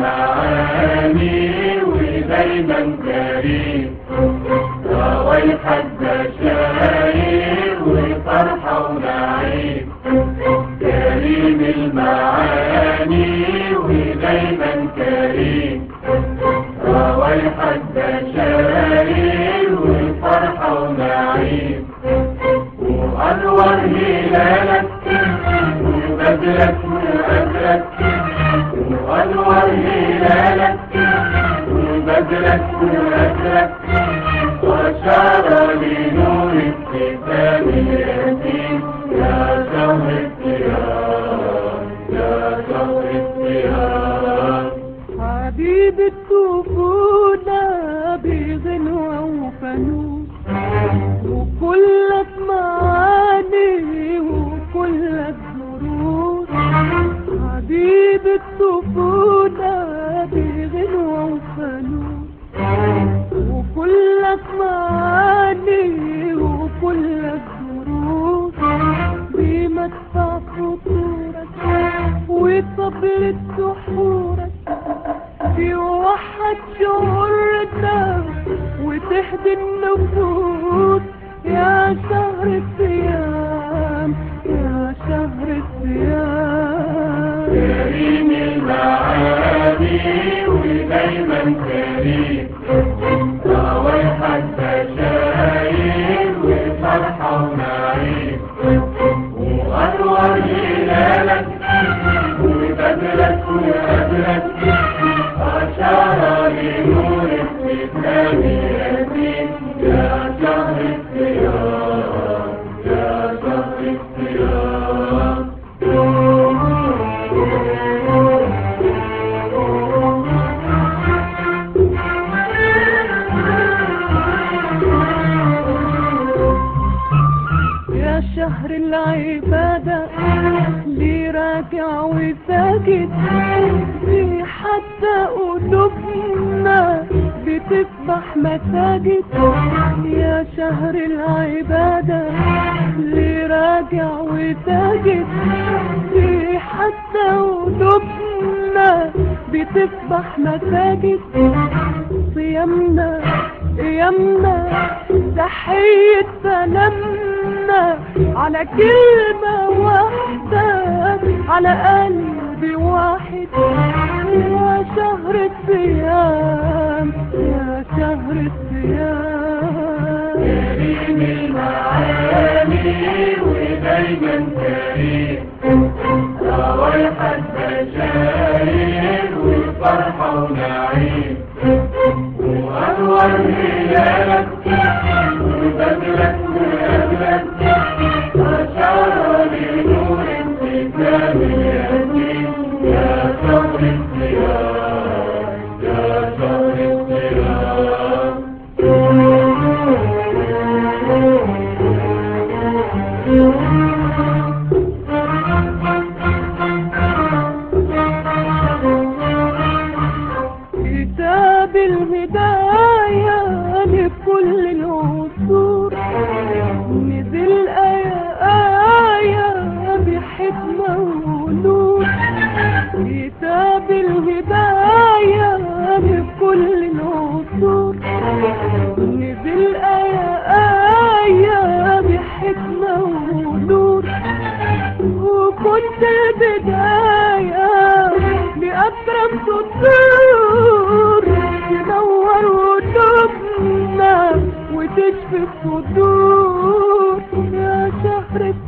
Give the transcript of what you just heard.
المعاني ودايما كريم روايحك بشاير وفرحة ونعيم كريم المعاني ودايما كريم روايحك بشاير وفرحة ونعيم وأنور هلالك وبدرك وأبرك وأنور هلالك وبدرك وأبرك وأشار لنور الكتاب اليتيم يا شهر الصيام يا شهر الصيام حبيب الطفولة بغنوة وفانوس وكلك معاني وكلك دروس حبيب الطفولة بغنوة وفانوس وكلك معاني وكلك دروس بمدفع خطورك وطبلة سحورك بيوحد شعورنا وتهدي النفوس يا شهر الصيام يا شهر الصيام كريم المعاني ودايما كريم روايحك بشاير وفرحة ونعيم وأنور هلالك وبدرك وأبرك أشار لنور الكتاب اليتيم يا شهر الصيام يا شهر الصيام يا شهر العبادة لي راجع وساجد في حتى قلوبنا بتسبح مساجد يا شهر العبادة لي راجع وساجد في حتى قلوبنا بتسبح مساجد صيامنا قيامنا تحية سلامنا على كلمة واحدة على قلب واحد يا شهر الصيام يا شهر الصيام كريم المعاني ودايما كريم روايحك بشاير وفرحة ونعيم وأنور هلالك وبدرك وأبرك أشار لنور الكتاب اليتيم يا شهر الصيام يا شهر الصيام كتاب الهداية لكل العصور نزل آية آية بحكمة ونور كتاب الهداية لكل العصور نزل آية آية بحكمة ونور وكنت البداية لأكرم سطور تنور وتبنى وتشفي الصدور يا شهر